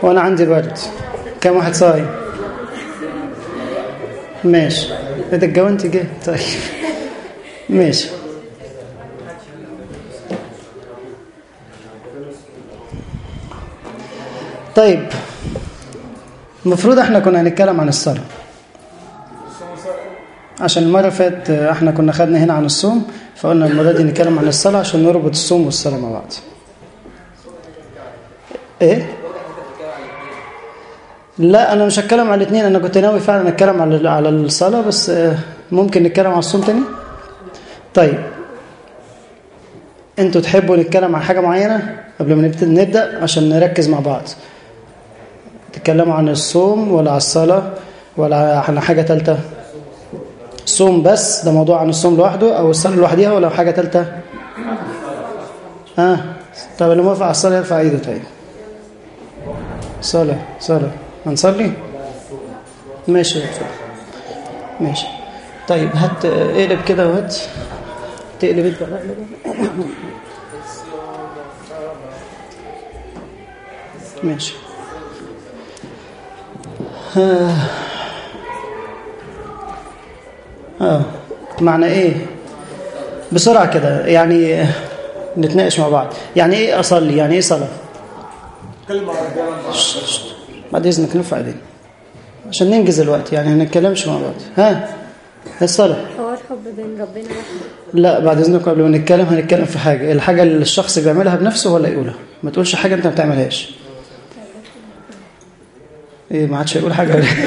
وانا عندي برد كم واحد صايم ماشي اذا اتجوزت جه طيب ماشي طيب المفروض احنا كنا هنتكلم عن الصلاة عشان المرة اللي فاتت احنا كنا خدنا هنا عن الصوم فقلنا المرة دي نتكلم عن الصلاة عشان نربط الصوم والصلاة مع بعض ايه لا انا مش هتكلم على الاثنين انا كنت ناوي فعلا اتكلم على على الصلاة بس ممكن نتكلم على الصوم تاني طيب انتوا تحبوا نتكلم عن حاجة معينة قبل ما نبتدي نبدأ عشان نركز مع بعض تتكلموا عن الصوم ولا على الصلاة ولا عن حاجة تالتة الصوم بس ده موضوع عن الصوم لوحده أو الصلاة لوحديها ولا حاجة تالتة ها آه. طب اللي موافق على الصلاة يرفع ايده طيب صلاة صلاة هنصلي ماشي ماشي طيب هات اقلب كده وهات تقلب انت بقى ماشي آه. اه معنى ايه بسرعة كده يعني نتناقش مع بعض يعني ايه اصلي يعني ايه صلاة كلمة بعد اذنك نرفع ايدينا عشان ننجز الوقت يعني ما نتكلمش مع بعض ها الصلاة هو الحب بين ربنا واحنا لا بعد اذنكم قبل ما نتكلم هنتكلم في حاجة الحاجة اللي الشخص بيعملها بنفسه ولا يقولها ما تقولش حاجة انت ما بتعملهاش ايه ما عادش هيقول حاجة ولا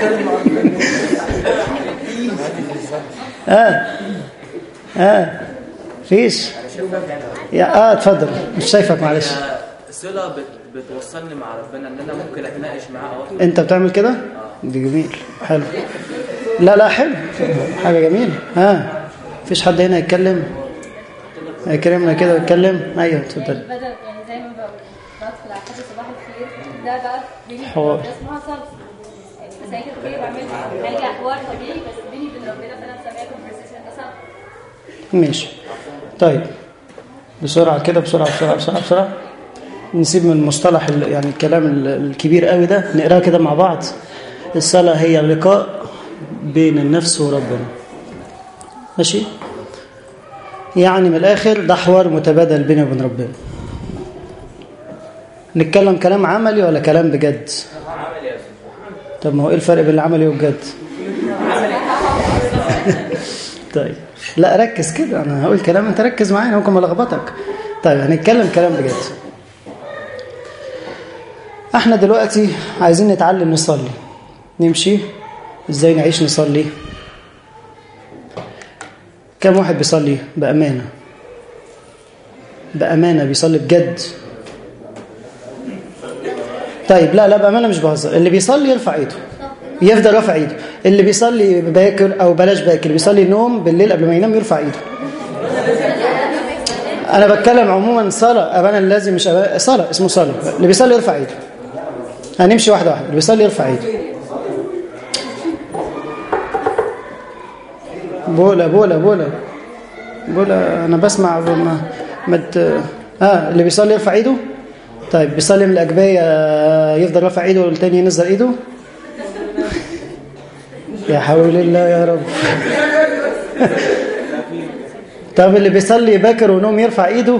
اه اه فيش يا اه اتفضل مش شايفك معلش صلة بت... بتوصلني مع ربنا ان انا ممكن اتناقش معاه او أطلب انت بتعمل كده دي جميل حلو لا لا حلو حاجة جميلة ها فيش حد هنا يتكلم يكرمنا كده ويتكلم ايوه اتفضل بدل يعني زي ما بقول بدخل على حد صباح الخير ده بقى بيني حوار. وبين ربنا اسمها صلاه يعني مساجد الخير بعملها حاجه حوار طبيعي بس بيني وبين ربنا فانا مسميها كونفرسيشن ده صلاه ماشي طيب بسرعة كده بسرعة بسرعة بسرعة بسرعة نسيب من المصطلح ال- يعني الكلام ال- الكبير قوي ده نقراه كده مع بعض الصلاة هي لقاء بين النفس وربنا ماشي يعني من الآخر ده حوار متبادل بيني وبين ربنا نتكلم كلام عملي ولا كلام بجد طب ما هو ايه الفرق بين العملي والجد طيب لا ركز كده انا هقول كلام انت ركز معايا ممكن الخبطك طيب هنتكلم كلام بجد احنا دلوقتي عايزين نتعلم نصلي نمشي ازاي نعيش نصلي كم واحد بيصلي بأمانة بأمانة بيصلي بجد طيب لا لا بأمانة مش بهزر اللي بيصلي يرفع ايده يفضل رافع ايده اللي بيصلي باكر او بلاش باكر بيصلي نوم بالليل قبل ما ينام يرفع ايده انا بتكلم عموما صلاه ابانا لازم مش أبانا صلاه اسمه صلاه اللي بيصلي يرفع ايده هنمشي واحده واحده اللي بيصلي يرفع ايده بولا بولا بولا بولا انا بسمع ما مت اه اللي بيصلي يرفع ايده طيب بيصلي من الاجبيه آه، يفضل رافع ايده والتاني ينزل ايده يا حول الله يا رب طب اللي بيصلي باكر ونوم يرفع ايده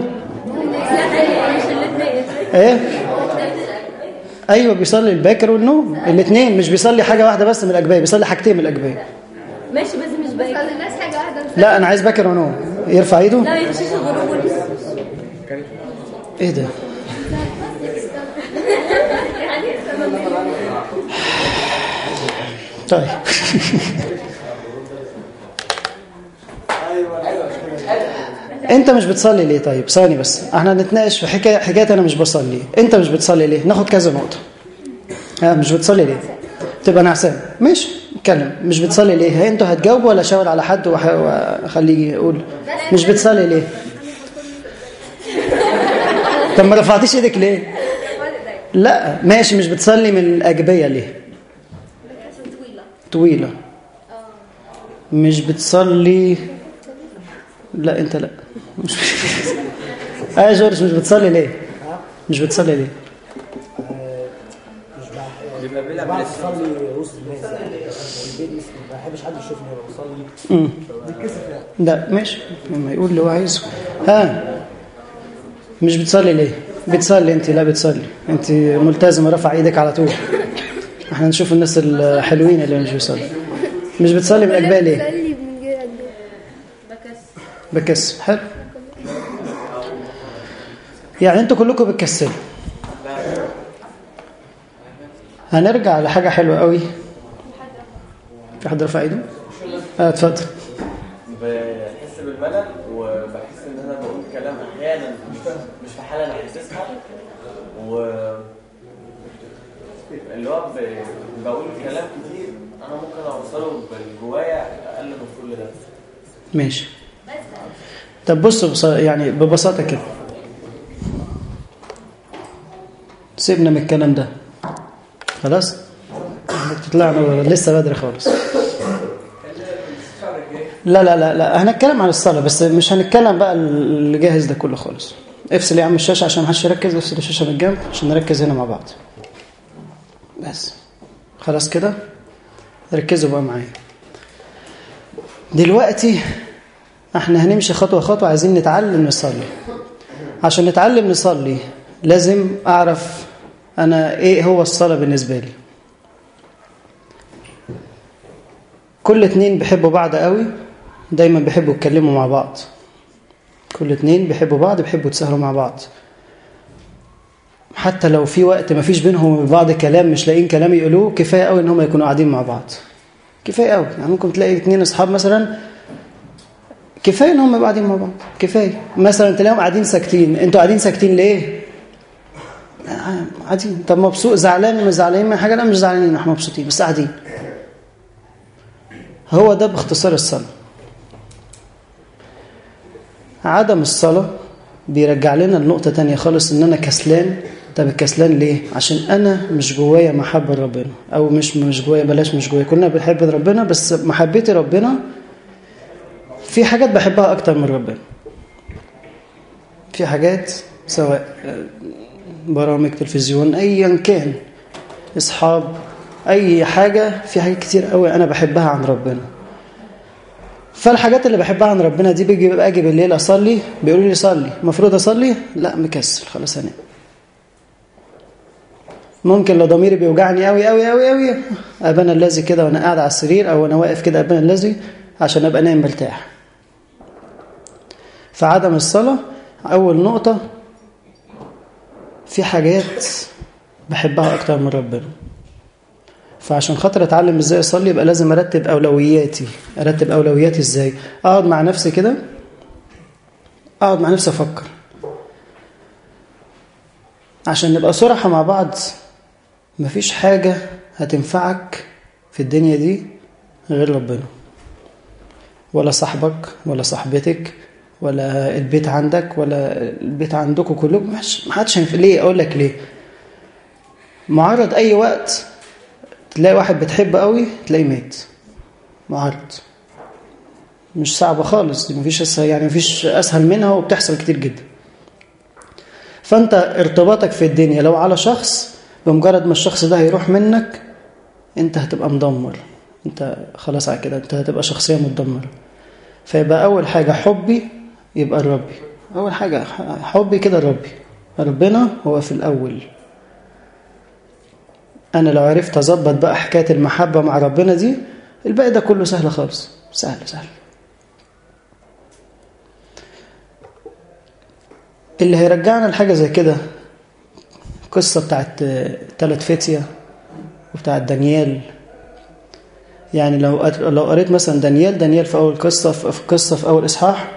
ايه ايوه بيصلي الباكر والنوم الاثنين مش بيصلي حاجه واحده بس من الاجبيه بيصلي حاجتين من الاجبيه ماشي بس مش باين الناس حاجه واحده لا انا عايز باكر ونوم يرفع ايده لا يمشيش الغروب ايه ده طيب انت مش بتصلي ليه طيب ثاني بس احنا هنتناقش في حكايه حكايه انا مش بصلي انت مش بتصلي ليه ناخد كذا نقطه ها مش بتصلي ليه تبقى نعسان ماشي اتكلم مش بتصلي ليه هي انتوا هتجاوبوا ولا اشاور على حد وأح- واخليه يقول مش بتصلي ليه طب ما رفعتيش ايدك ليه لا ماشي مش بتصلي من الاجبيه ليه طويله مش بتصلي لا انت لا مش اه يا جورج مش بتصلي ليه مش بتصلي ليه بيبقى بيلعب بعد بلاي تصلي وسط الناس يعني البيت مش- ما بحبش حد يشوفني وانا بصلي مم. بتكسف يعني لا ماشي لما يقول اللي هو عايزه ها مش بتصلي ليه بتصلي انت لا بتصلي انت ملتزمه رافعه ايدك على طول احنا نشوف الناس الحلوين اللي مش بيصلي مش بتصلي من اجبال ليه بصلي من غير أجبال بكسل حلو يعني انتوا كلكم بتكسلوا هنرجع لحاجه حلوه قوي في حد رفع ايده اه اتفضل بحس بالملل وبحس ان انا بقول كلام احيانا مش مش في حاله انا حاسسها و اللي هو ب- بقول كلام كتير انا ممكن اوصله من جوايا اقل من كل ده ماشي طب بص بص يعني ببساطة كده سيبنا من الكلام ده خلاص طلعنا لسه بدري خالص لا لا لا لا هنتكلم عن الصلاة بس مش هنتكلم بقى اللي جاهز ده كله خالص افصل يا عم الشاشة عشان محدش يركز افصل الشاشة من الجنب عشان نركز هنا مع بعض بس خلاص كده ركزوا بقى معايا دلوقتي احنا هنمشي خطوة خطوة عايزين نتعلم نصلي عشان نتعلم نصلي لازم اعرف انا ايه هو الصلاة بالنسبة لي كل اتنين بيحبوا بعض قوي دايما بيحبوا يتكلموا مع بعض كل اتنين بيحبوا بعض بيحبوا يتسهروا مع بعض حتى لو في وقت ما فيش بينهم وبين بعض كلام مش لاقيين كلام يقولوه كفايه قوي ان هم يكونوا قاعدين مع بعض كفايه قوي يعني ممكن تلاقي اتنين اصحاب مثلا كفايه ان هم يبقوا قاعدين مع بعض كفايه مثلا تلاقيهم قاعدين ساكتين انتوا قاعدين ساكتين ليه آه، قاعدين طب مبسوط زعلان مش زعلانين من حاجه لا مش زعلانين احنا مبسوطين بس قاعدين هو ده باختصار الصلاه عدم الصلاه بيرجع لنا لنقطه تانية خالص ان انا كسلان طب الكسلان ليه عشان انا مش جوايا محبه لربنا او مش مش جوايا بلاش مش جوايا كلنا بنحب ربنا بس محبتي ربنا في حاجات بحبها اكتر من ربنا في حاجات سواء برامج تلفزيون ايا كان اصحاب اي حاجه في حاجات كتير قوي انا بحبها عن ربنا فالحاجات اللي بحبها عن ربنا دي بيجي اجي بالليل اصلي بيقولوا لي صلي المفروض اصلي لا مكسل خلاص انام ممكن لو ضميري بيوجعني قوي قوي قوي قوي ابانا الذي كده وانا قاعد على السرير او انا واقف كده ابانا الذي عشان ابقى نايم مرتاح فعدم الصلاه اول نقطه في حاجات بحبها اكتر من ربنا فعشان خاطر اتعلم ازاي اصلي يبقى لازم ارتب اولوياتي ارتب اولوياتي ازاي اقعد مع نفسي كده اقعد مع نفسي افكر عشان نبقى صراحة مع بعض مفيش حاجة هتنفعك في الدنيا دي غير ربنا ولا صاحبك ولا صاحبتك ولا البيت عندك ولا البيت عندكم كلكم مش محدش هينفع ليه اقول لك ليه معرض اي وقت تلاقي واحد بتحب قوي تلاقيه مات معرض مش صعبة خالص دي مفيش أسهل يعني مفيش أسهل منها وبتحصل كتير جدا فأنت ارتباطك في الدنيا لو على شخص بمجرد ما الشخص ده هيروح منك أنت هتبقى مدمر أنت خلاص على كده أنت هتبقى شخصية مدمرة فيبقى أول حاجة حبي يبقى لربي أول حاجة حبي كده لربي ربنا هو في الأول أنا لو عرفت أظبط بقى حكاية المحبة مع ربنا دي الباقي ده كله سهل خالص سهل سهل اللي هيرجعنا لحاجة زي كده قصة بتاعت تلات فتية وبتاعت دانيال يعني لو لو قريت مثلا دانيال دانيال في أول قصة في قصة في أول إصحاح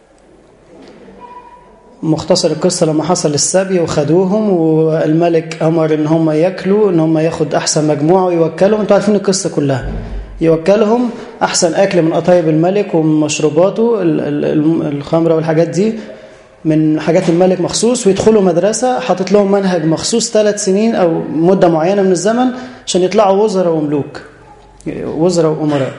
مختصر القصة لما حصل السبي وخدوهم والملك أمر إن هم ياكلوا إن هم ياخد أحسن مجموعة ويوكلهم أنتوا عارفين القصة كلها يوكلهم أحسن أكل من قطايب الملك ومن مشروباته الخمرة والحاجات دي من حاجات الملك مخصوص ويدخلوا مدرسة حاطط لهم منهج مخصوص ثلاث سنين أو مدة معينة من الزمن عشان يطلعوا وزراء وملوك وزراء وأمراء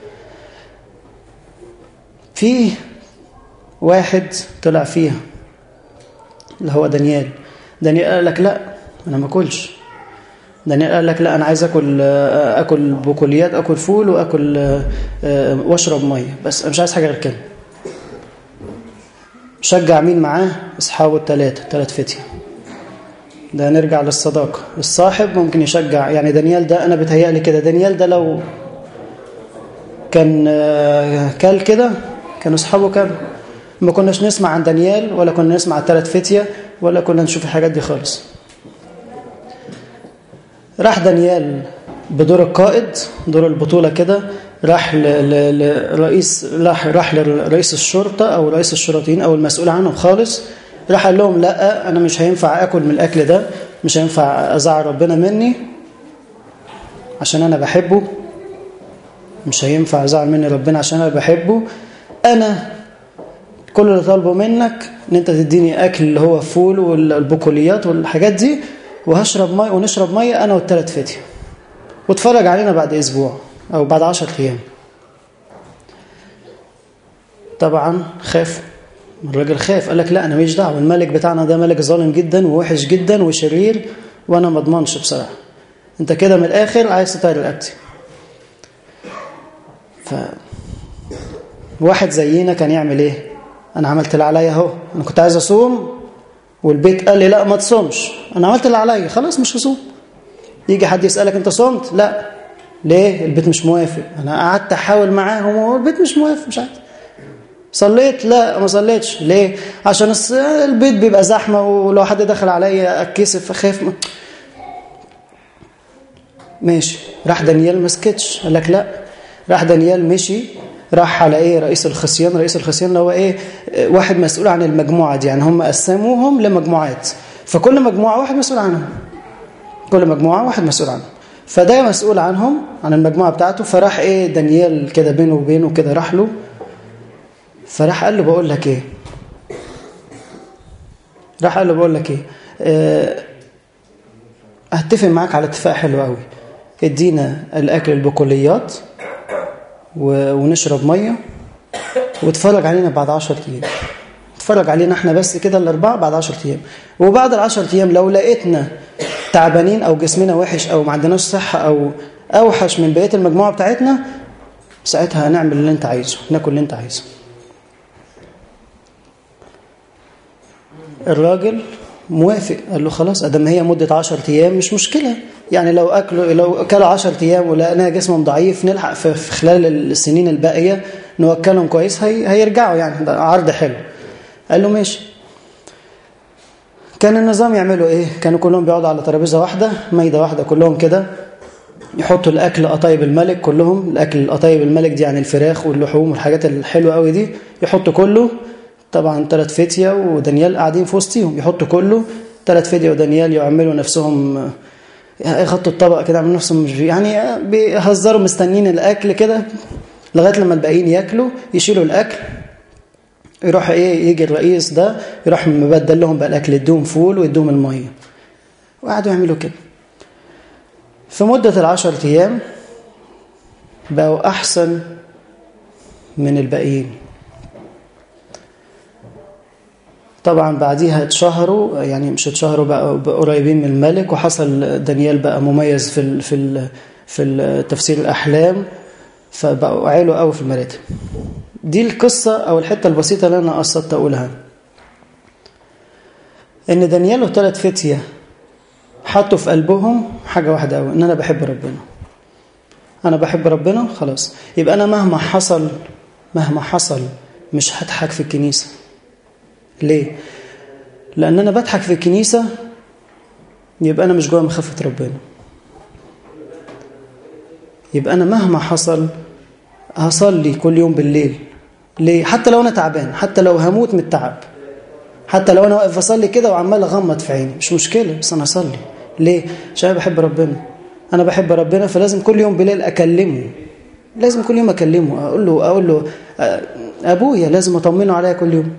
في واحد طلع فيها اللي هو دانيال دانيال قال لك لا أنا ما أكلش دانيال قال لك لا انا عايز اكل اكل بقوليات اكل فول واكل آه، واشرب ميه بس انا مش عايز حاجه غير كده شجع مين معاه اصحابه الثلاثه ثلاث فتيه ده نرجع للصداقه الصاحب ممكن يشجع يعني دانيال ده انا بتهيألي كده دانيال ده لو كان آه، كل كده كانوا اصحابه كانوا ما كناش نسمع عن دانيال ولا كنا نسمع عن الثلاث فتيه ولا كنا نشوف الحاجات دي خالص راح دانيال بدور القائد دور البطولة كده راح ل- ل- لرئيس راح راح لرئيس الشرطة أو رئيس الشرطين أو المسؤول عنهم خالص راح قال لهم لا أنا مش هينفع آكل من الأكل ده مش هينفع أزعل ربنا مني عشان أنا بحبه مش هينفع أزعل مني ربنا عشان أنا بحبه أنا كل اللي طالبه منك ان انت تديني اكل اللي هو فول والبقوليات والحاجات دي وهشرب ميه ونشرب ميه انا والثلاث فتيه واتفرج علينا بعد اسبوع او بعد 10 ايام طبعا خاف الراجل خاف قال لك لا انا ماليش دعوه الملك بتاعنا ده ملك ظالم جدا ووحش جدا وشرير وانا ما اضمنش بصراحه انت كده من الاخر عايز تطير رقبتي ف واحد زينا كان يعمل ايه انا عملت اللي عليا اهو انا كنت عايز اصوم والبيت قال لي لا ما تصومش انا عملت اللي عليا خلاص مش هصوم يجي حد يسالك انت صمت لا ليه البيت مش موافق انا قعدت احاول معاهم والبيت مش موافق مش عارف صليت لا ما صليتش ليه عشان الص- البيت بيبقى زحمه ولو حد دخل عليا اتكسف اخاف م- ماشي راح دانيال ما سكتش قال لك لا راح دانيال مشي راح على ايه رئيس الخصيان رئيس الخصيان اللي هو ايه آه، واحد مسؤول عن المجموعه دي يعني هم قسموهم لمجموعات فكل مجموعه واحد مسؤول عنها كل مجموعه واحد مسؤول عنها فده مسؤول عنهم عن المجموعه بتاعته فراح ايه دانيال كده بينه وبينه كده راح له فراح قال له بقول لك ايه راح قال له بقول لك ايه آه، اتفق معاك على اتفاق حلو قوي ادينا الاكل البقوليات و- ونشرب ميه واتفرج علينا بعد 10 ايام اتفرج علينا احنا بس كده الاربعه بعد 10 ايام وبعد ال 10 ايام لو لقيتنا تعبانين او جسمنا وحش او ما عندناش صحه او اوحش من بقيه المجموعه بتاعتنا ساعتها هنعمل اللي انت عايزه ناكل اللي انت عايزه الراجل موافق قال له خلاص ادم هي مده 10 ايام مش مشكله يعني لو اكلوا لو كلوا 10 ايام ولقينا جسمهم ضعيف نلحق في في خلال السنين الباقيه نوكلهم كويس هي هيرجعوا يعني ده عرض حلو قال له ماشي كان النظام يعملوا ايه كانوا كلهم بيقعدوا على ترابيزه واحده ميده واحده كلهم كده يحطوا الاكل قطايب الملك كلهم الاكل قطايب الملك دي يعني الفراخ واللحوم والحاجات الحلوه قوي دي يحطوا كله طبعا ثلاث فتيه ودانيال قاعدين في وسطهم يحطوا كله ثلاث فتيه ودانيال يعملوا نفسهم آه، يغطوا الطبق كده يعملوا نفسهم مش يعني آه، بيهزروا مستنيين الاكل كده لغايه لما الباقيين ياكلوا يشيلوا الاكل يروح ايه يجي الرئيس ده يروح مبدل لهم بقى الاكل يدوهم فول ويدوهم الميه وقعدوا يعملوا كده في مدة العشر أيام بقوا أحسن من الباقيين طبعا بعديها اتشهروا يعني مش اتشهروا بقى بقوا قريبين من الملك وحصل دانيال بقى مميز في ال في ال في تفسير الأحلام فبقوا عالوا قوي في المراتب دي القصة أو الحتة البسيطة اللي أنا قصدت أقولها إن دانيال وثلاث فتية حطوا في قلبهم حاجة واحدة قوي إن أنا بحب ربنا أنا بحب ربنا خلاص يبقى أنا مهما حصل مهما حصل مش هضحك في الكنيسة ليه؟ لأن أنا بضحك في الكنيسة يبقى أنا مش جوا مخافة ربنا يبقى أنا مهما حصل هصلي كل يوم بالليل ليه؟ حتى لو أنا تعبان حتى لو هموت من التعب حتى لو أنا واقف أصلي كده وعمال أغمض في عيني مش مشكلة بس أنا أصلي ليه؟ عشان أنا بحب ربنا أنا بحب ربنا فلازم كل يوم بالليل أكلمه لازم كل يوم أكلمه أقول له أقول له أبويا لازم أطمنه عليا كل يوم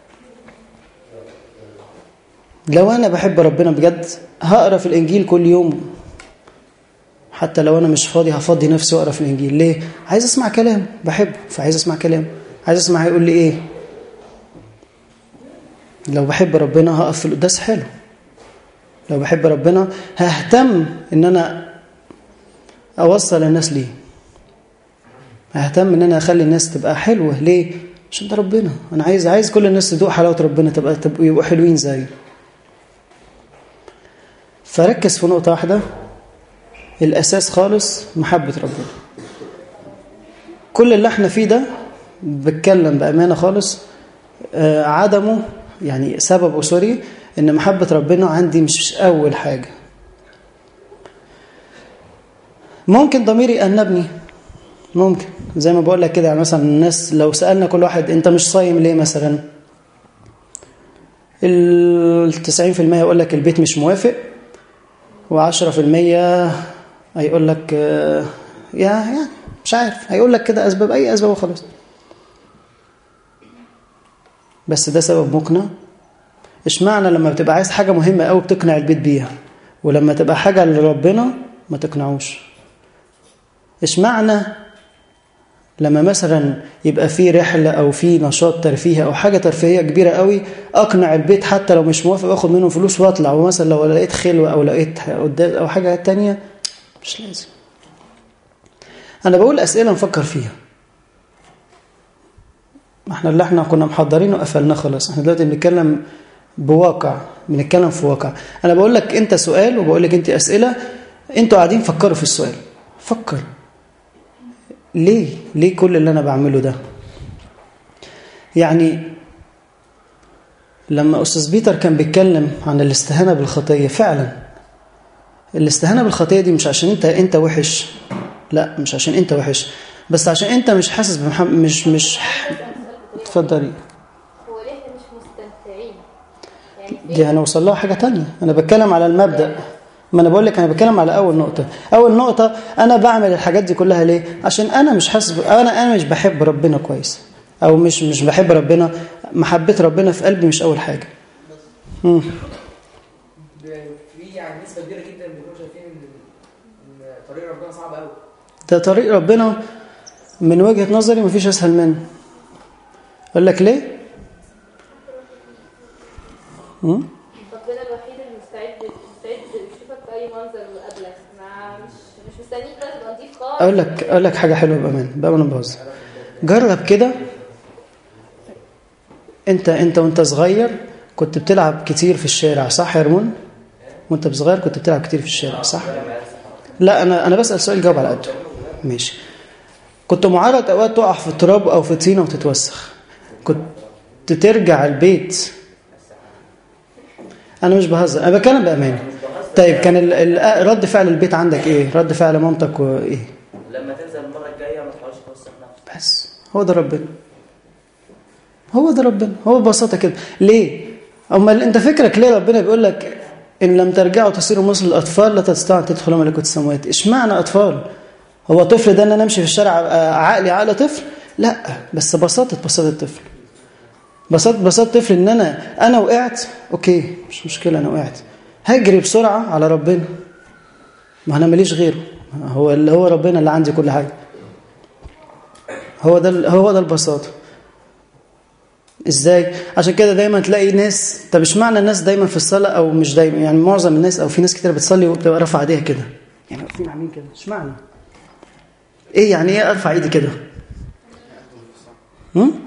لو أنا بحب ربنا بجد هقرا في الإنجيل كل يوم حتى لو أنا مش فاضي هفضي نفسي وأقرا في الإنجيل ليه؟ عايز أسمع كلام بحبه فعايز أسمع كلام عايز أسمع هيقول لي إيه لو بحب ربنا هقف في القداس حلو لو بحب ربنا ههتم ان انا اوصل الناس ليه ههتم ان انا اخلي الناس تبقى حلوه ليه عشان ده ربنا انا عايز عايز كل الناس تدوق حلاوه ربنا تبقى تبقوا يبقوا حلوين زيه فركز في نقطه واحده الاساس خالص محبه ربنا كل اللي احنا فيه ده بتكلم بامانه خالص آه، عدمه يعني سببه سوري ان محبه ربنا عندي مش اول حاجه ممكن ضميري يأنبني ممكن زي ما بقول لك كده يعني مثلا الناس لو سألنا كل واحد انت مش صايم ليه مثلا ال 90% يقول لك البيت مش موافق و10% هيقول لك آه، يا يعني مش عارف هيقول لك كده اسباب اي اسباب وخلاص بس ده سبب مقنع اشمعنى لما بتبقى عايز حاجه مهمه قوي بتقنع البيت بيها ولما تبقى حاجه لربنا ما تقنعوش اشمعنى لما مثلا يبقى في رحله او في نشاط ترفيهي او حاجه ترفيهيه كبيره قوي اقنع البيت حتى لو مش موافق واخد منهم فلوس واطلع ومثلا لو لقيت خلوه او لقيت قدام او حاجه تانية مش لازم انا بقول اسئله نفكر فيها ما احنا اللي احنا كنا محضرينه قفلناه خلاص احنا دلوقتي بنتكلم بواقع بنتكلم في واقع انا بقول لك انت سؤال وبقول لك انت اسئله انتوا قاعدين فكروا في السؤال فكر ليه ليه كل اللي انا بعمله ده يعني لما استاذ بيتر كان بيتكلم عن الاستهانه بالخطيه فعلا الاستهانه بالخطيه دي مش عشان انت انت وحش لا مش عشان انت وحش بس عشان انت مش حاسس بمحب مش مش اتفضلي هو ليه احنا مش مستمتعين يعني دي هنوصل لها حاجة تانية أنا بتكلم على المبدأ ما أنا بقول لك أنا بتكلم على أول نقطة أول نقطة أنا بعمل الحاجات دي كلها ليه عشان أنا مش حاسس ب... أنا أنا مش بحب ربنا كويس أو مش مش بحب ربنا محبة ربنا في قلبي مش أول حاجة مم. في يعني نسبه كبيره جدا بيكونوا شايفين ان ان طريق ربنا صعب قوي ده طريق ربنا من وجهة نظري مفيش أسهل منه أقول لك ليه مم؟ ربنا الوحيد المستعد مستعد يشوفك في اي منظر ويقابلك ما مش مش مستنيك بقى تبقى نضيف خالص اقول لك اقول لك حاجه حلوه بامان بامانه بهزر جرب كده انت انت وانت صغير كنت بتلعب كتير في الشارع صح يا رمون وانت صغير كنت بتلعب كتير في الشارع صح لا انا انا بسال سؤال جاوب على قده ماشي كنت معرض اوقات تقع في التراب او في الطينه وتتوسخ كنت ترجع البيت انا مش بهزر انا بتكلم بامانه طيب كان ال- ال- رد فعل البيت عندك ايه رد فعل مامتك وايه لما تنزل المره الجايه ما تحاولش توسخ نفسك بس هو ده ربنا هو ده ربنا هو ببساطة كده ليه أمال أنت فكرك ليه ربنا بيقول لك إن لم ترجعوا تصيروا مثل الأطفال لا تستطيعوا أن تدخلوا ملكوت السماوات إشمعنى أطفال هو طفل ده أن أنا أمشي في الشارع أبقى عقلي عقل طفل لا بس بساطة بساطة الطفل بساطة بساطة طفل إن أنا أنا وقعت أوكي مش مشكلة أنا وقعت هجري بسرعة على ربنا ما أنا ماليش غيره هو اللي هو ربنا اللي عندي كل حاجة هو ده هو ده البساطه ازاي عشان كده دايما تلاقي ناس طب اشمعنى الناس دايما في الصلاه او مش دايما يعني معظم الناس او في ناس كتير بتصلي وبتبقى رافعه ايديها كده يعني واقفين عاملين كده اشمعنى ايه يعني ايه ارفع ايدي كده هم؟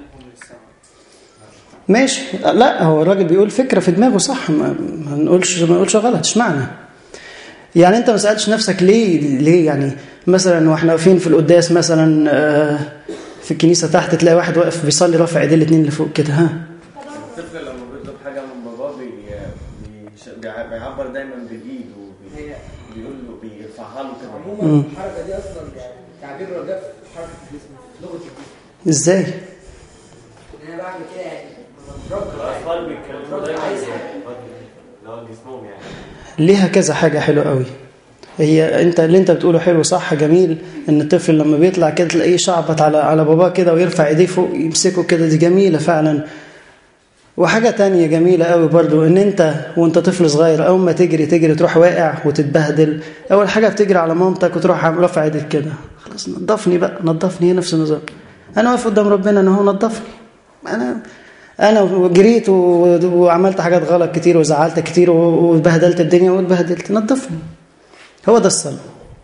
ماشي لا هو الراجل بيقول فكره في دماغه صح ما ما نقولش ما نقولش غلط اشمعنى يعني انت ما سالتش نفسك ليه ليه يعني مثلا واحنا واقفين في القداس مثلا آه، في الكنيسه تحت تلاقي واحد واقف بيصلي رافع ايديه الاثنين اللي فوق كده ها الطفل لما بيطلب حاجه من باباه بي... بي... بيع- بيعبر دايما بالايد وبيقول له بيرفعها له كده عموما الحركه دي اصلا يعني تعبير رجاء في حركه الجسم في لغه الجسم ازاي ان انا بعمل كده يعني رب الاطفال بيتكلموا دايما اللي هو جسمهم يعني ليها كذا حاجه حلوه قوي هي انت اللي انت بتقوله حلو صح جميل ان الطفل لما بيطلع كده تلاقيه شعبط على على باباه كده ويرفع ايديه فوق يمسكه كده دي جميله فعلا وحاجه تانية جميله قوي برضو ان انت وانت طفل صغير اول ما تجري تجري تروح واقع وتتبهدل اول حاجه بتجري على مامتك وتروح عامل رافع ايدك كده خلاص نضفني بقى نضفني هي نفس النظام انا واقف قدام ربنا انا هو نضفني انا انا جريت و- وعملت حاجات غلط كتير وزعلت كتير و- وبهدلت الدنيا واتبهدلت نظفني هو ده الصلاه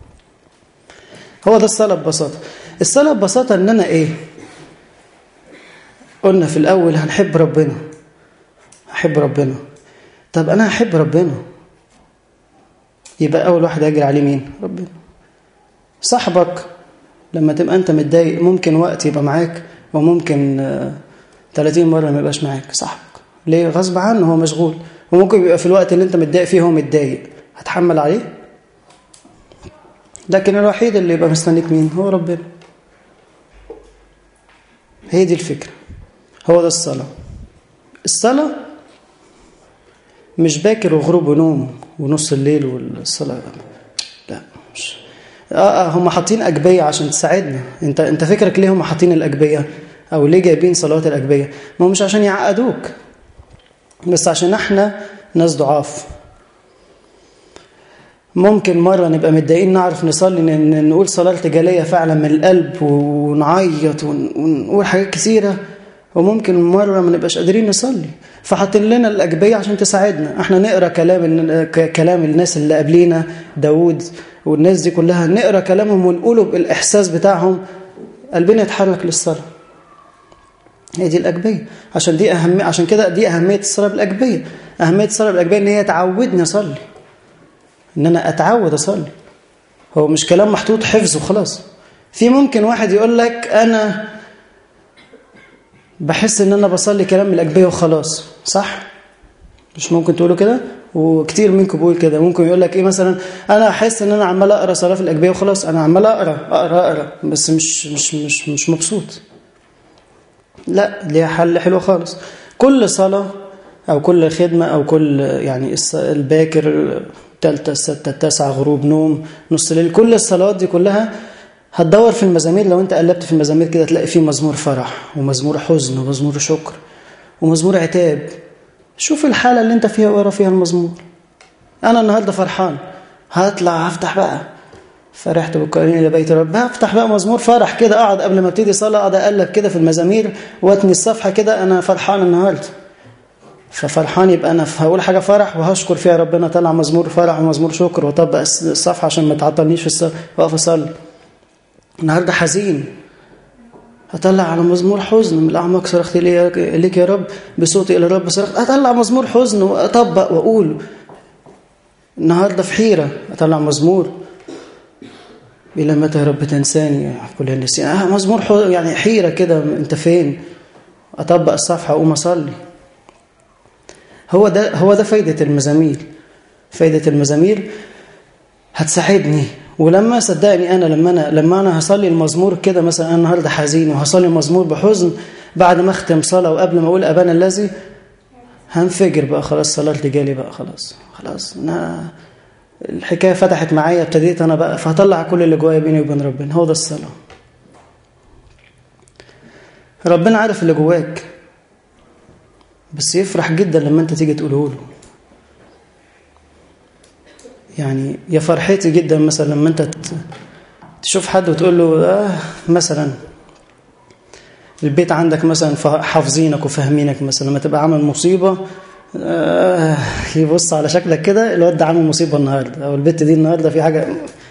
هو ده الصلاه ببساطه الصلاه ببساطه ان انا ايه قلنا في الاول هنحب ربنا احب ربنا طب انا احب ربنا يبقى اول واحد اجري عليه مين ربنا صاحبك لما تبقى انت متضايق ممكن وقت يبقى معاك وممكن آه، 30 مره ما يبقاش معاك صاحبك ليه غصب عنه هو مشغول وممكن يبقى في الوقت اللي انت متضايق فيه هو متضايق هتحمل عليه لكن الوحيد اللي يبقى مستنيك مين هو ربنا هي دي الفكره هو ده الصلاه الصلاه مش باكر وغروب ونوم ونص الليل والصلاه لا مش اه اه هم حاطين اجبيه عشان تساعدنا انت انت فكرك ليه هم حاطين الاجبيه او ليه جايبين صلوات الاجبيه ما هو مش عشان يعقدوك بس عشان احنا ناس ضعاف ممكن مرة نبقى متضايقين نعرف نصلي ن- ن- نقول صلاة ارتجالية فعلا من القلب ونعيط ون- ونقول حاجات كثيرة وممكن مرة ما نبقاش قادرين نصلي فحاطين لنا الأجبية عشان تساعدنا احنا نقرا كلام الن- ك- كلام الناس اللي قبلينا داوود والناس دي كلها نقرا كلامهم ونقوله بالإحساس بتاعهم قلبنا يتحرك للصلاة هي دي الأجبية عشان دي أهم عشان كده دي أهمية الصلاة بالأجبية أهمية الصلاة بالأجبية إن هي تعودني أصلي ان انا اتعود اصلي هو مش كلام محطوط حفظ وخلاص في ممكن واحد يقول لك انا بحس ان انا بصلي كلام من الاجبيه وخلاص صح مش ممكن تقولوا كده وكتير منكم بيقول كده ممكن يقول لك ايه مثلا انا احس ان انا عمال اقرا صلاه في الاجبيه وخلاص انا عمال اقرا اقرا اقرا بس مش مش مش مش مبسوط لا ليها حل حلو خالص كل صلاة أو كل خدمة أو كل يعني الص- الباكر التالتة الستة التاسعة غروب نوم نص الليل كل الصلوات دي كلها هتدور في المزامير لو انت قلبت في المزامير كده تلاقي فيه مزمور فرح ومزمور حزن ومزمور شكر ومزمور عتاب شوف الحالة اللي انت فيها واقرا فيها المزمور انا النهارده فرحان هطلع هفتح بقى فرحت بالقائلين الى بيت رب هفتح بقى مزمور فرح كده اقعد قبل ما ابتدي صلاه اقعد اقلب كده في المزامير واتني الصفحه كده انا فرحان النهارده ففرحان يبقى انا هقول حاجه فرح وهشكر فيها ربنا طلع مزمور فرح ومزمور شكر واطبق الصفحه عشان ما تعطلنيش في الصلاه واقف اصلي النهارده حزين هطلع على مزمور حزن من الاعماق صرخت إلي- اليك يا رب بصوتي الى الرب صرخت اطلع مزمور حزن واطبق واقول النهارده في حيره اطلع مزمور إلى متى يا رب تنساني كل النسيان آه مزمور حو... يعني حيرة كده أنت فين أطبق الصفحة أقوم أصلي هو ده هو ده فايدة المزامير فايدة المزامير هتساعدني ولما صدقني أنا لما أنا لما أنا هصلي المزمور كده مثلا أنا النهارده حزين وهصلي المزمور بحزن بعد ما أختم صلاة وقبل ما أقول أبانا الذي هنفجر بقى خلاص صلاة جالي بقى خلاص خلاص أنا الحكايه فتحت معايا ابتديت انا بقى فهطلع كل اللي جوايا بيني وبين ربنا هو ده الصلاه ربنا عارف اللي جواك بس يفرح جدا لما انت تيجي تقوله له يعني يا فرحتي جدا مثلا لما انت ت- تشوف حد وتقول له آه مثلا البيت عندك مثلا فا- حافظينك وفاهمينك مثلا لما تبقى عامل مصيبه آه يبص على شكلك كده الواد ده عامل مصيبه النهارده او البت دي النهارده في حاجه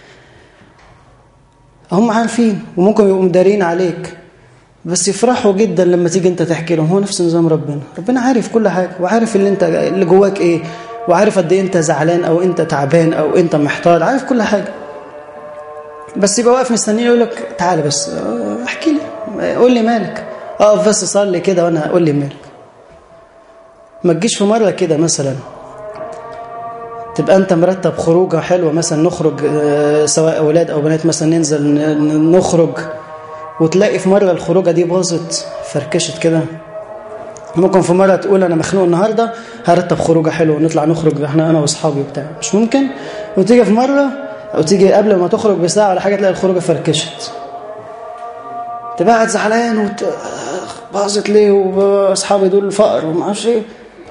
هم عارفين وممكن يبقوا مدارين عليك بس يفرحوا جدا لما تيجي انت تحكي لهم هو نفس نظام ربنا ربنا عارف كل حاجه وعارف اللي انت اللي جواك ايه وعارف قد ايه انت زعلان او انت تعبان او انت محتار عارف كل حاجه بس يبقى واقف مستنيني يقول لك تعالى بس آه، احكي لي قول لي مالك اقف بس صلي كده وانا قول لي مالك ما تجيش في مرة كده مثلا تبقى انت مرتب خروجه حلوة مثلا نخرج آه، سواء اولاد او بنات مثلا ننزل ن- ن- نخرج وتلاقي في مرة الخروجة دي باظت فركشت كده ممكن في مرة تقول انا مخنوق النهاردة هرتب خروجه حلوة ونطلع نخرج احنا انا واصحابي وبتاع مش ممكن وتيجي في مرة او تيجي قبل ما تخرج بساعة ولا حاجة تلاقي الخروجه فركشت تبقى قاعد زعلان وت... آه، باظت ليه واصحابي دول فقر وما اعرفش ايه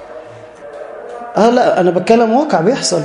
اه لا انا بتكلم واقع بيحصل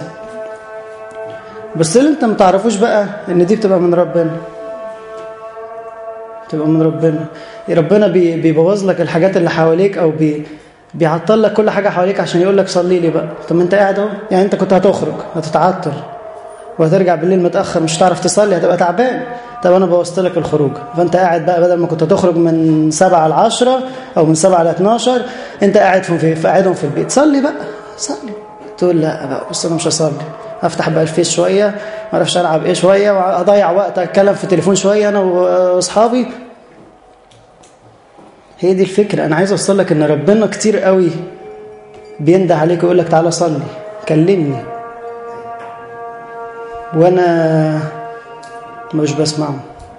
بس اللي انت ما تعرفوش بقى ان دي بتبقى من ربنا تبقى من ربنا ربنا بي- بيبوظ لك الحاجات اللي حواليك او بي بيعطل لك كل حاجه حواليك عشان يقول لك صلي لي بقى طب ما انت قاعد اهو يعني انت كنت هتخرج هتتعطل وهترجع بالليل متاخر مش هتعرف تصلي هتبقى تعبان طب انا بوظت لك الخروج فانت قاعد بقى بدل ما كنت تخرج من 7 ل 10 او من 7 ل 12 انت قاعد في في- قاعدهم في البيت صلي بقى صلي تقول لا بقى بص انا مش هصلي هفتح بقى الفيس شويه ما اعرفش العب ايه شويه واضيع وقت اتكلم في التليفون شويه انا واصحابي هي دي الفكره انا عايز اوصل لك ان ربنا كتير قوي بينده عليك ويقول لك تعالى صلي كلمني وانا مش بسمعه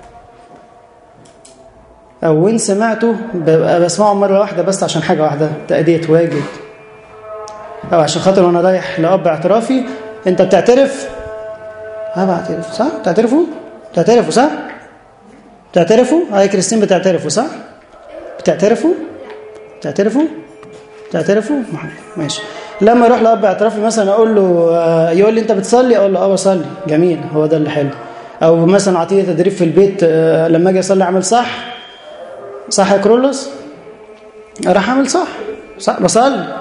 او وين سمعته ببقى بسمعه مره واحده بس عشان حاجه واحده تاديه واجب او عشان خاطر وانا رايح لاب اعترافي انت بتعترف اه بعترف صح بتعترفوا بتعترفوا صح بتعترفوا هاي كريستين بتعترفوا صح بتعترفوا بتعترفوا بتعترفوا ماشي لما اروح لاب اعترافي مثلا اقول له آه، يقول لي انت بتصلي اقول له اه بصلي جميل هو ده اللي حلو او مثلا اعطيه تدريب في البيت آه، لما اجي اصلي اعمل صح صح يا كرولوس راح اعمل صح صح بصلي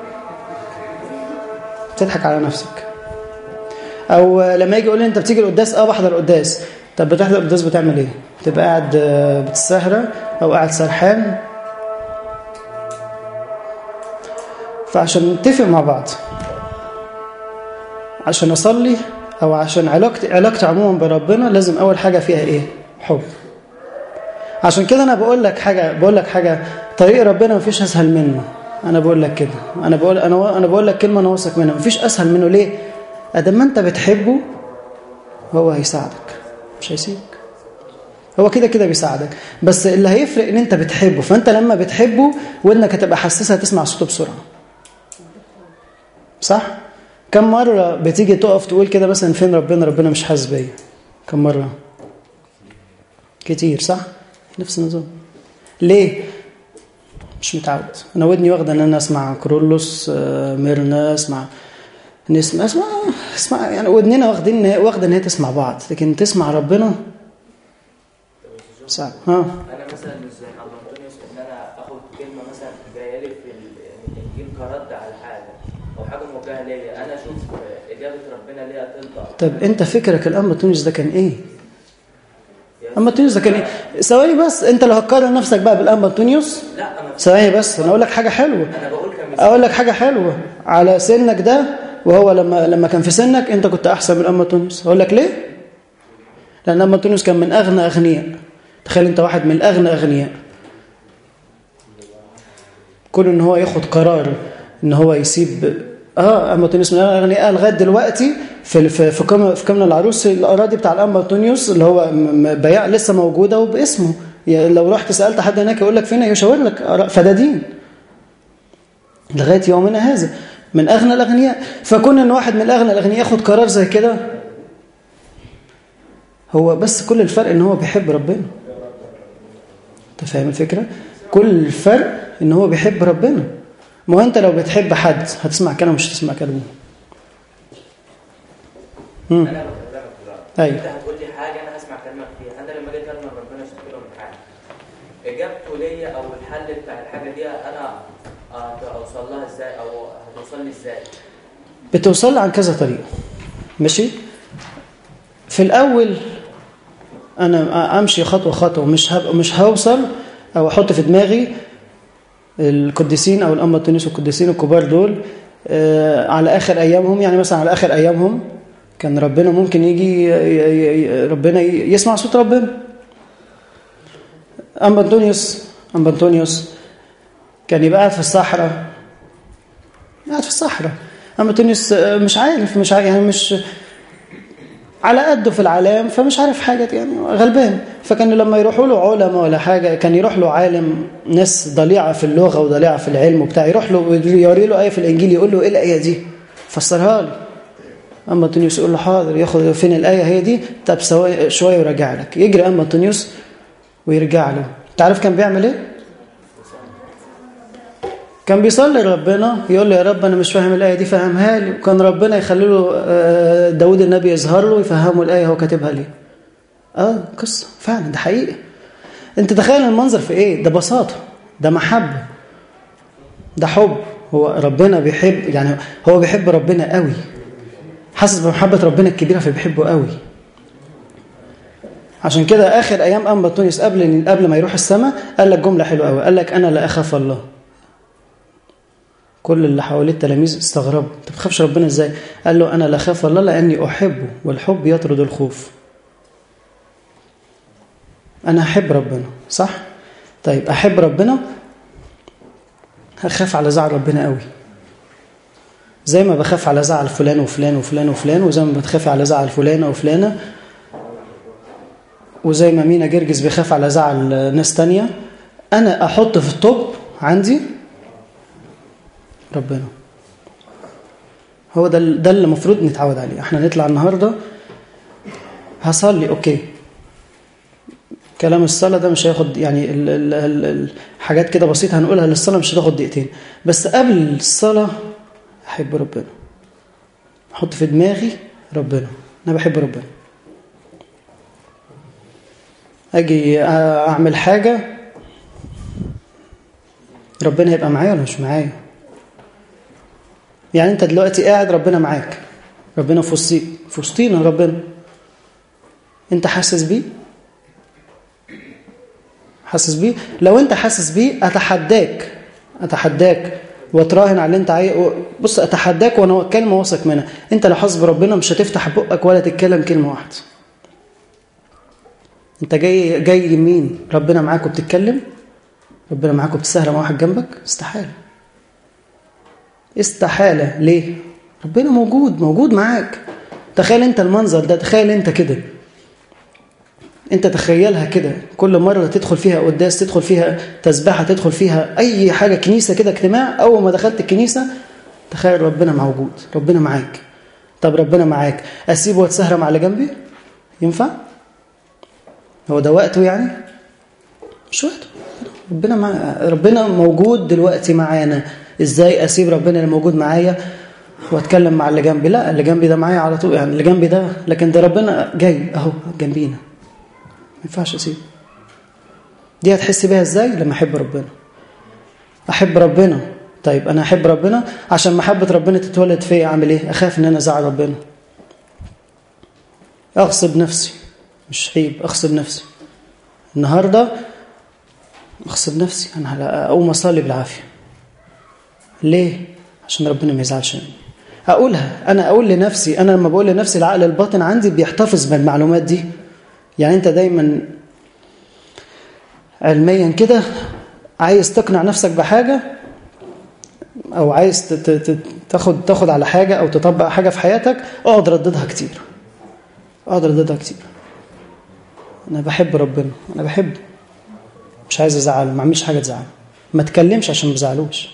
بتضحك على نفسك او لما يجي يقول لي انت بتيجي القداس اه بحضر القداس طب بتحضر القداس بتعمل ايه تبقى قاعد آه، بتسهرة او قاعد سرحان فعشان نتفق مع بعض عشان اصلي او عشان علاقتي علاقتي عموما بربنا لازم اول حاجه فيها ايه حب عشان كده انا بقول لك حاجه بقول لك حاجه طريق ربنا مفيش اسهل منه انا بقول لك كده انا بقول انا انا بقول لك كلمه انا واثق منها مفيش اسهل منه ليه ادام ما انت بتحبه هو هيساعدك مش هيسيبك هو كده كده بيساعدك بس اللي هيفرق ان انت بتحبه فانت لما بتحبه ودنك هتبقى حساسه تسمع صوته بسرعه صح كم مره بتيجي تقف تقول كده مثلا فين ربنا ربنا مش حاسس بيا كم مره كتير صح نفس النظام ليه مش متعود انا ودني واخده ان انا اسمع كرولوس آه، ميرنا اسمع نسمع اسمع اسمع يعني ودننا واخدين واخده ان هي تسمع بعض لكن تسمع ربنا صعب ها انا مثلا مش زي ابو انطونيوس ان انا اخد كلمه مثلا جايه لي في ال- الانجيل كرد على حاجه او حاجه موجهه ليا انا اشوف اجابه ربنا ليها تنطق طب انت فكرك الأنبا تونس ده كان ايه أنبا تونس ده كان ايه ثواني بس انت لو هتقارن نفسك بقى بالأنبا تونيوس لا انا ثواني بس انا اقول لك حاجه حلوه انا بقول كمثال اقول لك حاجه حلوه على سنك ده وهو لما لما كان في سنك انت كنت احسن من أنبا تونس اقول لك ليه لان أنبا تونس كان من اغنى اغنياء تخيل انت واحد من اغنى اغنياء كون ان هو ياخد قرار ان هو يسيب اه اما تونيوس من الاغنياء لغايه دلوقتي في في في قمه في قمه العروس الاراضي بتاع الانبا تونيوس اللي هو م- م- بياع لسه موجوده وباسمه يعني لو رحت سالت حد هناك يقول لك فين يشاور لك آراء فدادين لغايه يومنا هذا من اغنى الاغنياء فكون ان واحد من اغنى الاغنياء ياخد قرار زي كده هو بس كل الفرق ان هو بيحب ربنا انت فاهم الفكره كل الفرق ان هو بيحب ربنا ما هو انت لو بتحب حد هتسمع كلامه مش هتسمع كلامه امم انا بكلمك دلوقتي ايوه انت هتقول لي حاجه انا هسمع كلامك فيها انا لما اجي اكلم ربنا اشتكي له من حاجه اجابته ليا او الحل بتاع الحاجه دي انا اوصل لها ازاي او هتوصل لي ازاي بتوصل عن كذا طريقه ماشي في الاول انا امشي خطوه خطوه مش هبقى مش هوصل او احط في دماغي القديسين او الأمة التونس والقديسين الكبار دول آه، على اخر ايامهم يعني مثلا على اخر ايامهم كان ربنا ممكن يجي ي- ي- ي- ربنا ي- يسمع صوت ربنا أما أنطونيوس أما أنطونيوس كان يبقى قاعد في الصحراء قاعد في الصحراء أما أنطونيوس آه، مش عارف مش عارف يعني مش على قده في العالم فمش عارف حاجة يعني غلبان فكانوا لما يروحوا له علماء ولا حاجة كان يروح له عالم ناس ضليعة في اللغة وضليعة في العلم وبتاع يروح له يوري له آية في الإنجيل يقول له إيه الآية دي فسرها له أما أنطونيوس يقول له حاضر ياخد فين الآية هي دي طب سوا- شوية ويرجع لك يجري أما أنطونيوس ويرجع له تعرف كان بيعمل إيه؟ كان بيصلي لربنا يقول له يا رب انا مش فاهم الايه دي فهمها لي وكان ربنا يخلي له آه، داود النبي يظهر له ويفهمه الايه هو كاتبها ليه اه قصه فعلا ده حقيقي انت تخيل المنظر في ايه ده بساطه ده محبه ده حب هو ربنا بيحب يعني هو بيحب ربنا قوي حاسس بمحبه ربنا الكبيره فبيحبه قوي عشان كده اخر ايام انبا تونس قبل قبل ما يروح السماء قال لك جمله حلوه قوي قال لك انا لا اخاف الله كل اللي حواليه التلاميذ استغربوا انت بتخافش ربنا ازاي قال له انا لا اخاف الله لاني احبه والحب يطرد الخوف انا احب ربنا صح طيب احب ربنا هخاف على زعل ربنا قوي زي ما بخاف على زعل فلان وفلان وفلان وفلان وزي ما بتخافي على زعل فلانه وفلانه وزي ما مينا جرجس بيخاف على زعل ناس تانية انا احط في الطب عندي ربنا هو ده ده اللي المفروض نتعود عليه احنا نطلع النهارده هصلي اوكي كلام الصلاه ده مش هياخد يعني ال ال ال الحاجات كده بسيطه هنقولها للصلاه مش هتاخد دقيقتين بس قبل الصلاه احب ربنا احط في دماغي ربنا انا بحب ربنا اجي اعمل حاجه ربنا يبقى معايا ولا مش معايا يعني انت دلوقتي قاعد ربنا معاك ربنا في وسطيك في وسطينا ربنا انت حاسس بيه حاسس بيه لو انت حاسس بيه اتحداك اتحداك واتراهن على اللي انت عايز بص اتحداك وانا كلمه واثق منها انت لو حاسس بربنا مش هتفتح بقك ولا تتكلم كلمه واحده انت جاي جاي يمين ربنا معاك وبتتكلم ربنا معاك وبتسهل مع واحد جنبك استحاله استحاله ليه ربنا موجود موجود معاك تخيل انت المنظر ده تخيل انت كده انت تخيلها كده كل مرة تدخل فيها قداس تدخل فيها تسبحة تدخل فيها اي حاجة كنيسة كده اجتماع اول ما دخلت الكنيسة تخيل ربنا موجود ربنا معاك طب ربنا معاك اسيبه واتسهرم على جنبي ينفع هو ده وقته يعني مش وقته ربنا مع... ربنا موجود دلوقتي معانا ازاي اسيب ربنا اللي موجود معايا واتكلم مع اللي جنبي لا اللي جنبي ده معايا على طول يعني اللي جنبي ده لكن ده ربنا جاي اهو جنبينا ما ينفعش اسيبه دي هتحس بيها ازاي لما احب ربنا احب ربنا طيب انا احب ربنا عشان محبه ربنا تتولد فيا اعمل ايه اخاف ان انا ازعل ربنا اغصب نفسي مش عيب اغصب نفسي النهارده اغصب نفسي انا اقوم اصلي بالعافيه ليه عشان ربنا ما يزعلش مني اقولها انا اقول لنفسي انا لما بقول لنفسي العقل الباطن عندي بيحتفظ بالمعلومات دي يعني انت دايما علميا كده عايز تقنع نفسك بحاجه او عايز تاخد تاخد على حاجه او تطبق حاجه في حياتك اقعد رددها كتير اقعد رددها كتير انا بحب ربنا انا بحب مش عايز ازعله ما اعملش حاجه تزعله ما تكلمش عشان ما تزعلوش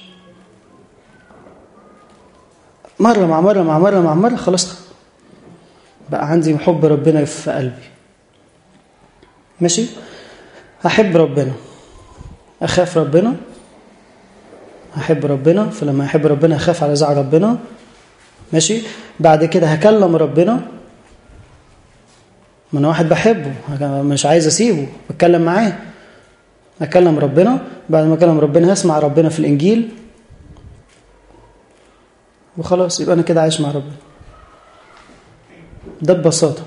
مره مع مره مع مره مع مره خلاص بقى عندي حب ربنا في قلبي ماشي احب ربنا اخاف ربنا احب ربنا فلما احب ربنا اخاف على زعل ربنا ماشي بعد كده هكلم ربنا ما انا واحد بحبه مش عايز اسيبه بتكلم معاه اكلم ربنا بعد ما اكلم ربنا هسمع ربنا في الانجيل وخلاص يبقى انا كده عايش مع ربنا ده ببساطه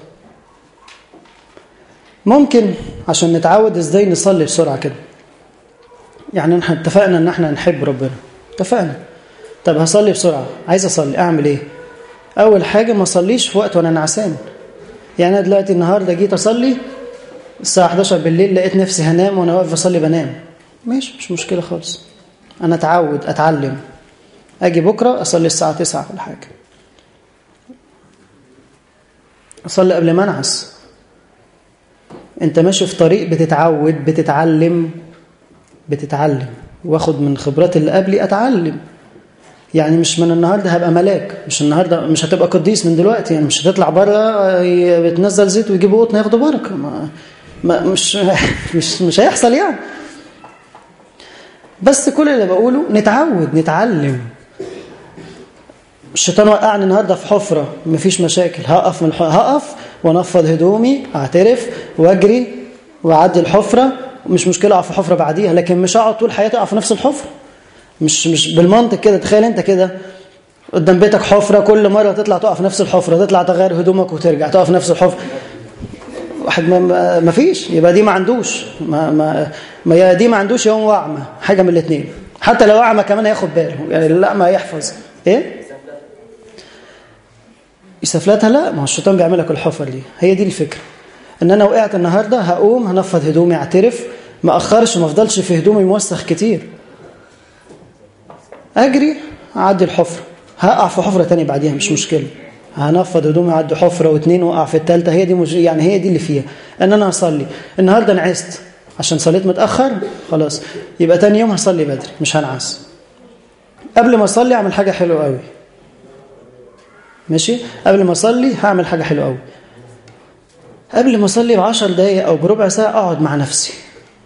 ممكن عشان نتعود ازاي نصلي بسرعه كده يعني احنا اتفقنا ان احنا نحب ربنا اتفقنا طب هصلي بسرعه عايز اصلي اعمل ايه اول حاجه ما اصليش في وقت وانا نعسان يعني انا دلوقتي النهارده جيت اصلي الساعه 11 بالليل لقيت نفسي هنام وانا واقف اصلي بنام ماشي مش مشكله خالص انا اتعود اتعلم اجي بكره اصلي الساعه 9 ولا حاجه اصلي قبل ما انعس انت ماشي في طريق بتتعود بتتعلم بتتعلم واخد من خبرات اللي قبلي اتعلم يعني مش من النهارده هبقى ملاك مش النهارده مش هتبقى قديس من دلوقتي يعني مش هتطلع بره بتنزل زيت ويجيبوا قطن ياخدوا بركه ما ما مش مش مش هيحصل يعني بس كل اللي بقوله نتعود نتعلم الشيطان وقعني النهارده في حفره مفيش مشاكل هقف من الح... هقف وانفض هدومي اعترف واجري واعدي الحفره مش مشكله اقع في حفره بعديها لكن مش اقعد طول حياتي اقع في نفس الحفره مش مش بالمنطق كده تخيل انت كده قدام بيتك حفره كل مره تطلع تقع في نفس الحفره تطلع تغير هدومك وترجع تقع في نفس الحفره واحد ما- ما ما فيش يبقى دي ما عندوش ما ما ما يا دي ما عندوش يا هو اعمى حاجه من الاثنين حتى لو اعمى كمان هياخد باله يعني الاعمى هيحفظ ايه يسفلتها لا ما هو الشيطان بيعمل لك الحفر دي هي دي الفكره ان انا وقعت النهارده هقوم هنفض هدومي اعترف ما اخرش ما افضلش في هدومي موسخ كتير اجري اعدي الحفره هقع في حفره تانية بعديها مش مشكله هنفض هدومي اعدي حفره واثنين واقع في الثالثه هي دي مش يعني هي دي اللي فيها ان انا اصلي النهارده نعست عشان صليت متاخر خلاص يبقى تاني يوم هصلي بدري مش هنعس قبل ما اصلي اعمل حاجه حلوه قوي ماشي قبل ما اصلي هعمل حاجه حلوه قوي قبل ما اصلي بعشر دقايق او بربع ساعه اقعد مع نفسي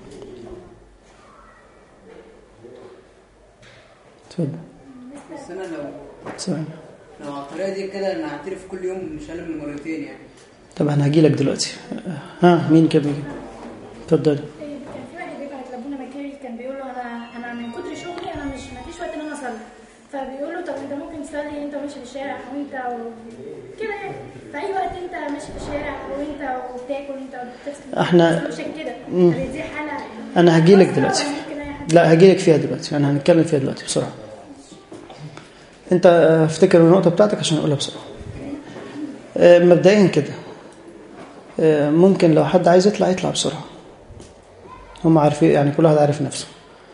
اتفضل بس انا لو ثواني. لو على الطريقه دي كده انا هعترف كل يوم مش اقل من مرتين يعني طب انا هجي لك دلوقتي ها مين كده اتفضل كان في واحد بيبعت لابونا مكاري كان بيقول له انا انا من كتر شغلي انا مش مفيش وقت ان انا اصلي فبيقول له طب انت ممكن تصلي انت ماشي في الشارع او انت و... كده يعني في اي وقت انت ماشي في الشارع او انت وبتاكل انت وبتغسل احنا- مش كده مم. طب دي حاله انا هجي لك خاصة دلوقتي ولا ممكن أي حد؟ لا هجي لك فيها دلوقتي انا هنتكلم فيها دلوقتي بسرعه انت آه، افتكر النقطه بتاعتك عشان اقولها بسرعه آه، مبدئيا كده آه، ممكن لو حد عايز يطلع يطلع بسرعه هم عارفين يعني كل واحد عارف نفسه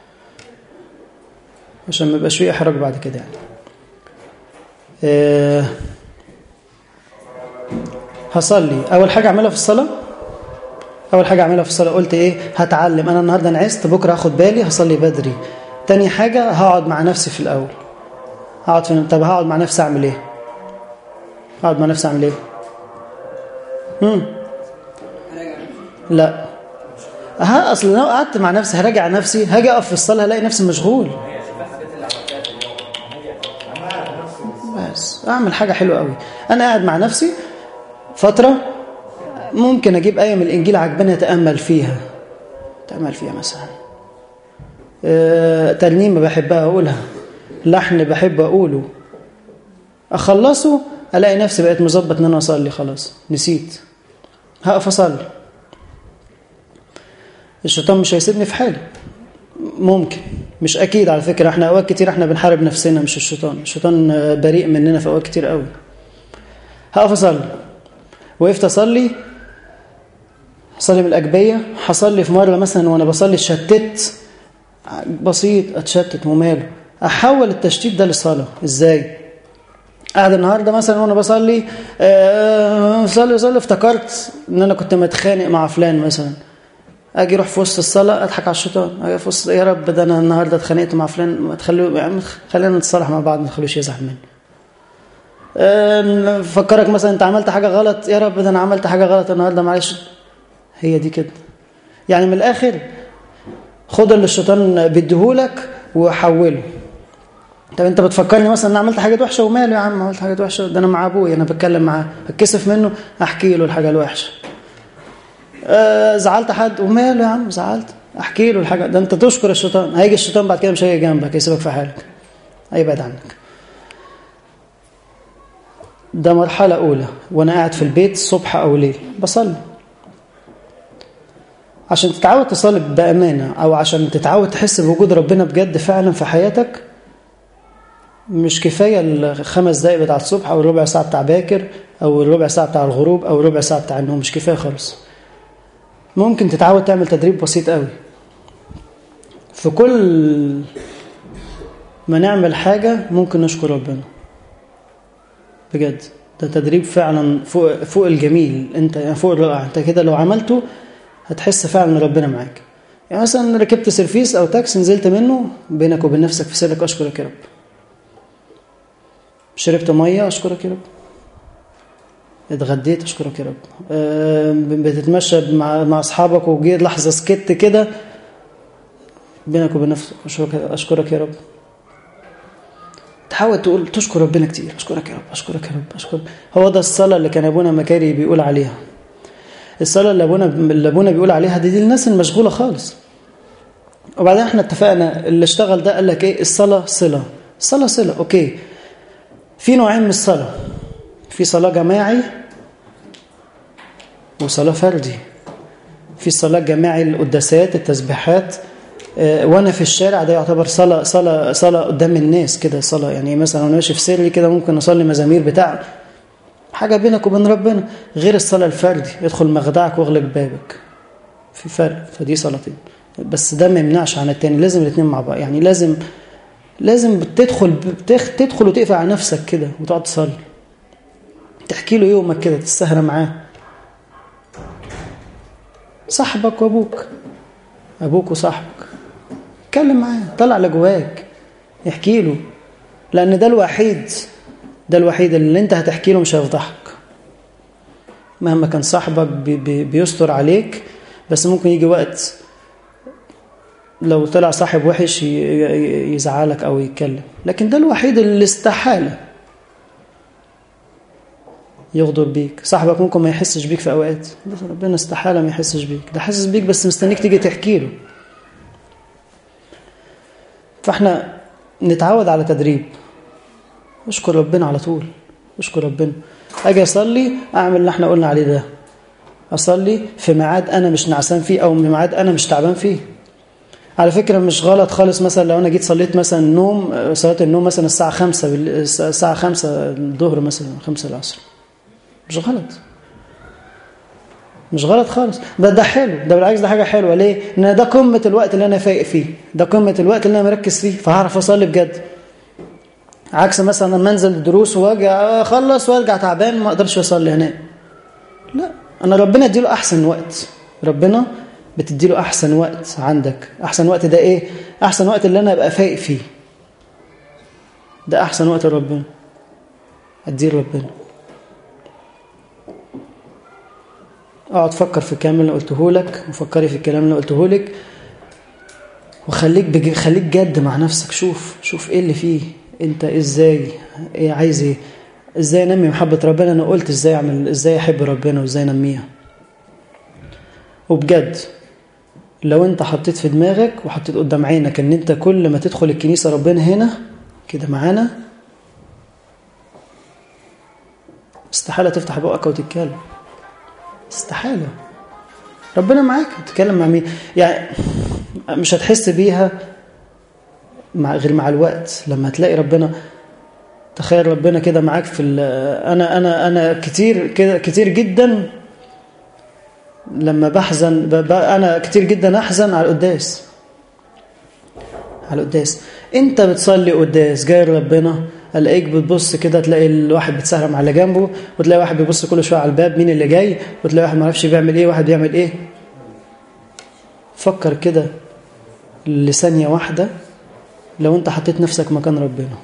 عشان ما يبقاش فيه احراج بعد كده يعني آه، هصلي اول حاجه اعملها في الصلاه اول حاجه اعملها في الصلاه قلت ايه هتعلم انا النهارده نعست بكره هاخد بالي هصلي بدري تاني حاجه هقعد مع نفسي في الاول هقعد في طب هقعد مع نفسي اعمل ايه هقعد مع نفسي اعمل ايه امم هراجع لا ها اصل لو قعدت مع نفسي هراجع نفسي هاجي اقف في الصلاه هلاقي نفسي مشغول بس اعمل حاجه حلوه قوي انا قاعد مع نفسي فتره ممكن اجيب ايه من الانجيل عجباني اتامل فيها اتامل فيها مثلا آه، ترنيمه بحبها اقولها لحن بحب اقوله اخلصه الاقي نفسي بقيت مظبط ان انا اصلي خلاص نسيت هقف اصلي الشيطان مش هيسيبني في حالي ممكن مش اكيد على فكره احنا اوقات كتير احنا بنحارب نفسنا مش الشيطان الشيطان آه، بريء مننا في اوقات كتير قوي هقف اصلي وقفت اصلي اصلي من الاجبيه هصلي في مره مثلا وانا بصلي اتشتت بسيط اتشتت وماله احول التشتيت ده لصلاه ازاي قاعد النهارده مثلا وانا بصلي آه، بصلي بصلي افتكرت ان انا كنت متخانق مع فلان مثلا اجي اروح في وسط الصلاه اضحك على الشيطان اجي في وسط يا رب ده انا النهارده اتخانقت مع فلان ما تخلوا يا عم خلينا نتصالح مع بعض ما تخلوش يزعل مني آه، فكرك مثلا انت عملت حاجه غلط يا رب ده انا عملت حاجه غلط النهارده معلش هي دي كده يعني من الاخر خد اللي الشيطان بيديهولك وحوله طب انت بتفكرني مثلا ان عملت حاجه وحشه وماله يا عم عملت حاجه وحشه ده انا مع ابويا انا بتكلم معاه اتكسف منه احكي له الحاجه الوحشه آه زعلت حد وماله يا عم زعلت احكي له الحاجه ده انت تشكر الشيطان هيجي الشيطان بعد كده مش هيجي جنبك يسيبك في حالك هيبعد عنك ده مرحله اولى وانا قاعد في البيت صبح او ليل بصلي عشان تتعود تصلي بامانه او عشان تتعود تحس بوجود ربنا بجد فعلا في حياتك مش كفايه الخمس دقايق بتاع الصبح او الربع ساعه بتاع باكر او الربع ساعه بتاع الغروب او الربع ساعه بتاع النوم مش كفايه خالص ممكن تتعود تعمل تدريب بسيط قوي في كل ما نعمل حاجه ممكن نشكر ربنا بجد ده تدريب فعلا فوق فوق الجميل انت يعني فوق الرائع انت كده لو عملته هتحس فعلا ان ربنا معاك يعني مثلا ركبت سيرفيس او تاكسي نزلت منه بينك وبين نفسك في سرك اشكرك يا رب شربت ميه اشكرك يا رب اتغديت اشكرك يا رب أه بتتمشى مع مع اصحابك وجيت لحظه سكت كده بينك وبين نفسك اشكرك اشكرك يا رب تحاول تقول تشكر ربنا كتير اشكرك يا رب اشكرك يا رب اشكرك هو ده الصلاه اللي كان ابونا مكاري بيقول عليها الصلاة اللي ابونا اللي ابونا بيقول عليها دي, دي الناس المشغولة خالص وبعدين احنا اتفقنا اللي اشتغل ده قال لك ايه الصلاة صلة الصلاة صلة اوكي في نوعين من الصلاة في صلاة جماعي وصلاة فردي في صلاة جماعي القداسات التسبيحات آه، وانا في الشارع ده يعتبر صلاة صلاة صلاة قدام الناس كده صلاة يعني مثلا وانا ماشي في سري كده ممكن اصلي مزامير بتاع حاجة بينك وبين ربنا غير الصلاة الفردي ادخل مخدعك واغلق بابك في فرق فدي صلاتين بس ده ما يمنعش عن التاني لازم الاثنين مع بعض يعني لازم لازم تدخل بتخ... تدخل وتقفل على نفسك كده وتقعد تصلي تحكي له يومك كده تستهرى معاه صاحبك وابوك ابوك وصاحبك اتكلم معاه طلع اللي جواك احكي له لان ده الوحيد ده الوحيد اللي انت هتحكي له مش هيفضحك مهما كان صاحبك بي بي بيستر عليك بس ممكن يجي وقت لو طلع صاحب وحش ي- ي- يزعلك او يتكلم لكن ده الوحيد اللي استحاله يغدر بيك صاحبك ممكن ما يحسش بيك في اوقات بس ربنا استحاله ما يحسش بيك ده حاسس بيك بس مستنيك تيجي تحكي له فاحنا نتعود على تدريب اشكر ربنا على طول اشكر ربنا اجي اصلي اعمل اللي احنا قلنا عليه ده اصلي في ميعاد انا مش نعسان فيه او ميعاد انا مش تعبان فيه على فكرة مش غلط خالص مثلا لو أنا جيت صليت مثلا النوم صلاة النوم مثلا الساعة خمسة بال... الساعة خمسة الظهر مثلا خمسة العصر مش غلط مش غلط خالص ده ده حلو ده بالعكس ده حاجة حلوة ليه؟ إن ده قمة الوقت اللي أنا فايق فيه ده قمة الوقت اللي أنا مركز فيه فهعرف أصلي بجد عكس مثلا لما انزل الدروس واجي اخلص وارجع تعبان ما اقدرش اصلي هناك لا انا ربنا اديله احسن وقت ربنا بتديله احسن وقت عندك احسن وقت ده ايه احسن وقت اللي انا ابقى فايق فيه ده احسن وقت لربنا اديه ربنا اقعد فكر في الكلام اللي قلته لك وفكري في الكلام اللي قلته لك وخليك بج... خليك جد مع نفسك شوف شوف ايه اللي فيه انت ازاي ايه عايز ايه ازاي انمي محبه ربنا انا قلت ازاي اعمل ازاي احب ربنا وازاي انميها وبجد لو انت حطيت في دماغك وحطيت قدام عينك ان انت كل ما تدخل الكنيسه ربنا هنا كده معانا استحاله تفتح بقك وتتكلم استحاله ربنا معاك تتكلم مع مين يعني مش هتحس بيها مع غير مع الوقت لما تلاقي ربنا تخيل ربنا كده معاك في انا انا انا كتير كده كتير جدا لما بحزن ب... ب... انا كتير جدا احزن على القداس على القداس انت بتصلي قداس جاي ربنا الاقيك بتبص كده تلاقي الواحد بيتسهرم على اللي جنبه وتلاقي واحد بيبص كل شويه على الباب مين اللي جاي وتلاقي واحد ما يعرفش بيعمل ايه واحد بيعمل ايه فكر كده لثانيه واحده لو انت حطيت نفسك مكان ربنا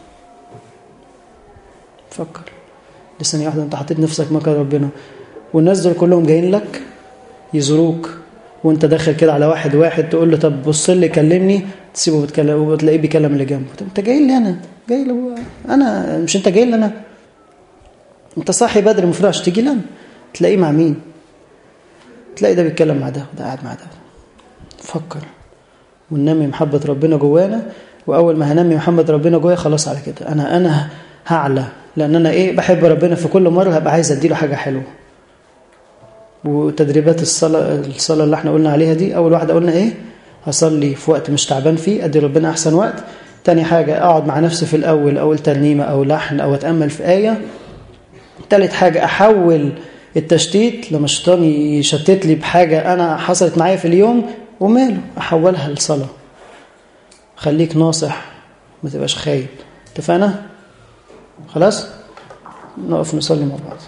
فكر لثانيه واحده انت حطيت نفسك مكان ربنا والناس دول كلهم جايين لك يزوروك وانت داخل كده على واحد واحد تقول له طب بص لي كلمني تسيبه بيتكلم وتلاقيه بيكلم اللي جنبه طب انت جاي لي انا جاي لي انا مش انت جاي لي انا انت صاحي بدري المفروض عشان تيجي لي انا تلاقيه مع مين تلاقي ده بيتكلم مع ده وده قاعد مع ده فكر وننمي محبة ربنا جوانا واول ما هنمي محبة ربنا جوايا خلاص على كده انا انا هعلى لان انا ايه بحب ربنا في كل مره هبقى عايز اديله حاجه حلوه وتدريبات الصلاة الصلاة اللي احنا قلنا عليها دي أول واحدة قلنا إيه هصلي في وقت مش تعبان فيه أدي ربنا أحسن وقت تاني حاجة أقعد مع نفسي في الأول أقول ترنيمة أو لحن أو أتأمل في آية تالت حاجة أحول التشتيت لما الشيطان يشتت لي بحاجة أنا حصلت معايا في اليوم وماله أحولها لصلاة خليك ناصح ما تبقاش خايب اتفقنا خلاص نقف نصلي مع بعض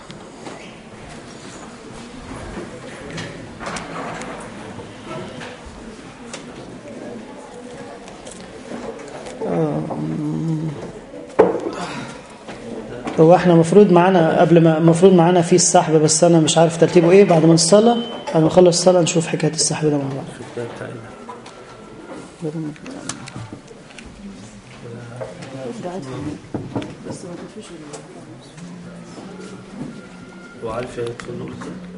هو احنا المفروض معانا قبل ما المفروض معانا في السحب بس انا مش عارف ترتيبه ايه بعد ما نصلي بعد ما نخلص الصلاه نشوف حكايه السحب ده مع بعض وعارف يدخل نقطة